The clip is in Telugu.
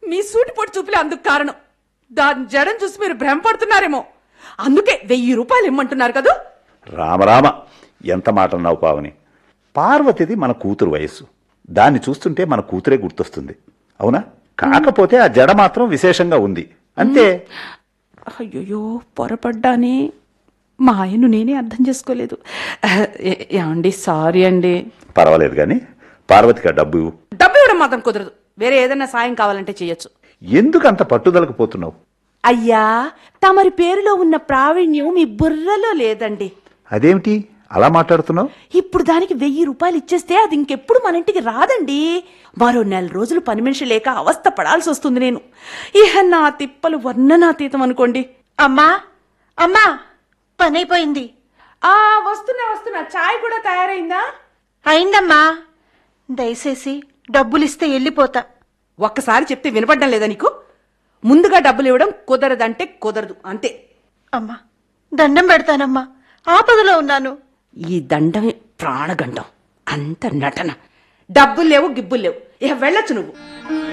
మీ సూటిపోటు చూపులే అందుకు కారణం దాని జడం చూసి మీరు భ్రమపడుతున్నారేమో అందుకే వెయ్యి రూపాయలు ఇమ్మంటున్నారు కదూ రామరామ ఎంత మాట అన్నావు పావని పార్వతిది మన కూతురు వయస్సు దాన్ని చూస్తుంటే మన కూతురే గుర్తొస్తుంది అవునా కాకపోతే ఆ జడ మాత్రం విశేషంగా ఉంది అంతే అయ్యో పొరపడ్డానే మా ఆయన్ను నేనే అర్థం చేసుకోలేదు ఏ- ఏమండి సారీ అండి పర్వాలేదు కానీ పార్వతికి ఆ డబ్బు ఇవ్వు. డబ్బు ఇవ్వడం మాత్రం కుదరదు వేరే ఏదైనా సాయం కావాలంటే చేయొచ్చు ఎందుకు అంత పట్టుదలకు పోతున్నావు అయ్యా తమరి పేరులో ఉన్న ప్రావీణ్యం మీ బుర్రలో లేదండి అదేమిటి అలా మాట్లాడుతున్నావు ఇప్పుడు దానికి వెయ్యి రూపాయలు ఇచ్చేస్తే అది ఇంకెప్పుడు మన ఇంటికి రాదండి మరో నెల రోజులు పని మనిషి లేక అవస్థ పడాల్సి వస్తుంది నేను ఇహ నా తిప్పలు వర్ణనాతీతం అనుకోండి అమ్మా అమ్మా పని అయిపోయింది ఆ వస్తున్నా వస్తున్నా చాయ్ కూడా తయారైందా అయిందమ్మా దయచేసి డబ్బులిస్తే వెళ్ళిపోతా ఒక్కసారి చెప్తే వినపడ్డం లేదా నీకు ముందుగా డబ్బులు ఇవ్వడం కుదరదంటే కుదరదు అంతే అమ్మా దండం పెడతానమ్మా ఆపదలో ఉన్నాను ఈ దండమే ప్రాణగండం అంత నటన డబ్బులు లేవు గిబ్బులు లేవు ఇక వెళ్ళొచ్చు నువ్వు